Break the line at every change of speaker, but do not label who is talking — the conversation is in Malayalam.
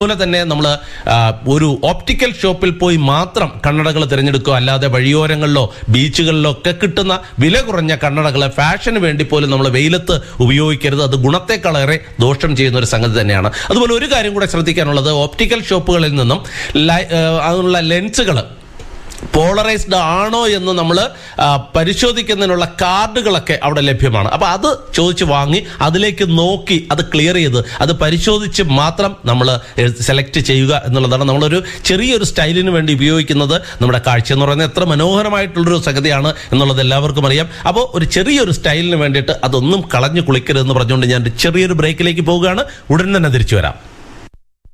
അതുപോലെ തന്നെ നമ്മൾ ഒരു ഓപ്റ്റിക്കൽ ഷോപ്പിൽ പോയി മാത്രം കണ്ണടകൾ തിരഞ്ഞെടുക്കുക അല്ലാതെ വഴിയോരങ്ങളിലോ ബീച്ചുകളിലോ ഒക്കെ കിട്ടുന്ന വില കുറഞ്ഞ കണ്ണടകളെ ഫാഷന് വേണ്ടി പോലും നമ്മൾ വെയിലത്ത് ഉപയോഗിക്കരുത് അത് ഗുണത്തെക്കാളേറെ ദോഷം ചെയ്യുന്ന ഒരു സംഗതി തന്നെയാണ് അതുപോലെ ഒരു കാര്യം കൂടെ ശ്രദ്ധിക്കാനുള്ളത് ഓപ്റ്റിക്കൽ ഷോപ്പുകളിൽ നിന്നും ലൈ- ആ, അതിനുള്ള ലെൻസുകൾ പോളറൈസ്ഡ് ആണോ എന്ന് നമ്മൾ പരിശോധിക്കുന്നതിനുള്ള കാർഡുകളൊക്കെ അവിടെ ലഭ്യമാണ് അപ്പോൾ അത് ചോദിച്ച് വാങ്ങി അതിലേക്ക് നോക്കി അത് ക്ലിയർ ചെയ്ത് അത് പരിശോധിച്ച് മാത്രം നമ്മൾ സെലക്ട് ചെയ്യുക എന്നുള്ളതാണ് നമ്മളൊരു ചെറിയൊരു സ്റ്റൈലിന് വേണ്ടി ഉപയോഗിക്കുന്നത് നമ്മുടെ കാഴ്ച എന്ന് പറയുന്നത് എത്ര മനോഹരമായിട്ടുള്ളൊരു സംഗതിയാണ് എന്നുള്ളത് എല്ലാവർക്കും അറിയാം അപ്പോൾ ഒരു ചെറിയൊരു സ്റ്റൈലിന് വേണ്ടിയിട്ട് അതൊന്നും കളഞ്ഞു കുളിക്കരുതെന്ന് പറഞ്ഞുകൊണ്ട് ഞാൻ ഒരു ചെറിയൊരു ബ്രേക്കിലേക്ക് പോവുകയാണ് ഉടൻ തന്നെ തിരിച്ചു വരാം